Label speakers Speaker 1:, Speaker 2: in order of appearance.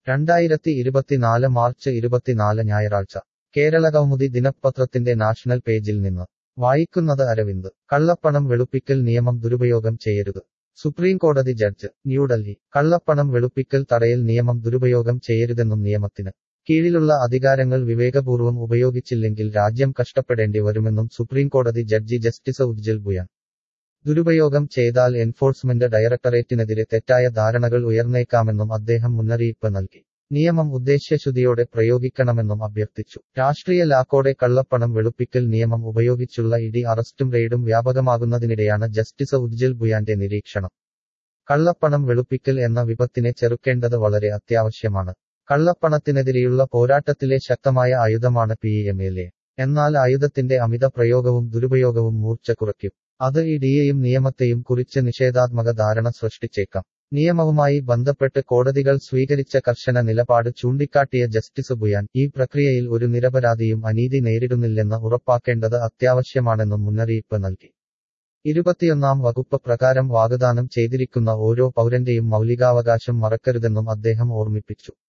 Speaker 1: രണ്ടായിരത്തി ഇരുപത്തിനാല് മാർച്ച് ഇരുപത്തിനാല് ഞായറാഴ്ച കേരളകൗമുദി ദിനപത്രത്തിന്റെ നാഷണൽ പേജിൽ നിന്ന് വായിക്കുന്നത് അരവിന്ദ് കള്ളപ്പണം വെളുപ്പിക്കൽ നിയമം ദുരുപയോഗം ചെയ്യരുത് സുപ്രീം കോടതി ജഡ്ജ് ന്യൂഡൽഹി കള്ളപ്പണം വെളുപ്പിക്കൽ തടയൽ നിയമം ദുരുപയോഗം ചെയ്യരുതെന്നും നിയമത്തിന് കീഴിലുള്ള അധികാരങ്ങൾ വിവേകപൂർവ്വം ഉപയോഗിച്ചില്ലെങ്കിൽ രാജ്യം കഷ്ടപ്പെടേണ്ടി വരുമെന്നും സുപ്രീം കോടതി ജഡ്ജി ജസ്റ്റിസ് ഉജ്ജൽ ബുയാൻ ദുരുപയോഗം ചെയ്താൽ എൻഫോഴ്സ്മെന്റ് ഡയറക്ടറേറ്റിനെതിരെ തെറ്റായ ധാരണകൾ ഉയർന്നേക്കാമെന്നും അദ്ദേഹം മുന്നറിയിപ്പ് നൽകി നിയമം ഉദ്ദേശ്യശുദ്ധിയോടെ പ്രയോഗിക്കണമെന്നും അഭ്യർത്ഥിച്ചു രാഷ്ട്രീയ ലാക്കോടെ കള്ളപ്പണം വെളുപ്പിക്കൽ നിയമം ഉപയോഗിച്ചുള്ള ഇടി അറസ്റ്റും റെയ്ഡും വ്യാപകമാകുന്നതിനിടെയാണ് ജസ്റ്റിസ് ഉജ്ജൽ ബുയാന്റെ നിരീക്ഷണം കള്ളപ്പണം വെളുപ്പിക്കൽ എന്ന വിപത്തിനെ ചെറുക്കേണ്ടത് വളരെ അത്യാവശ്യമാണ് കള്ളപ്പണത്തിനെതിരെയുള്ള പോരാട്ടത്തിലെ ശക്തമായ ആയുധമാണ് പി എം എൽ എ എന്നാൽ ആയുധത്തിന്റെ അമിത പ്രയോഗവും ദുരുപയോഗവും മൂർച്ച കുറയ്ക്കും അത് ഈ ഡിയെയും നിയമത്തെയും കുറിച്ച് നിഷേധാത്മക ധാരണ സൃഷ്ടിച്ചേക്കാം നിയമവുമായി ബന്ധപ്പെട്ട് കോടതികൾ സ്വീകരിച്ച കർശന നിലപാട് ചൂണ്ടിക്കാട്ടിയ ജസ്റ്റിസ് ബുയാൻ ഈ പ്രക്രിയയിൽ ഒരു നിരപരാധിയും അനീതി നേരിടുന്നില്ലെന്ന് ഉറപ്പാക്കേണ്ടത് അത്യാവശ്യമാണെന്നും മുന്നറിയിപ്പ് നൽകി ഇരുപത്തിയൊന്നാം വകുപ്പ് പ്രകാരം വാഗ്ദാനം ചെയ്തിരിക്കുന്ന ഓരോ പൗരന്റെയും മൗലികാവകാശം മറക്കരുതെന്നും അദ്ദേഹം ഓർമ്മിപ്പിച്ചു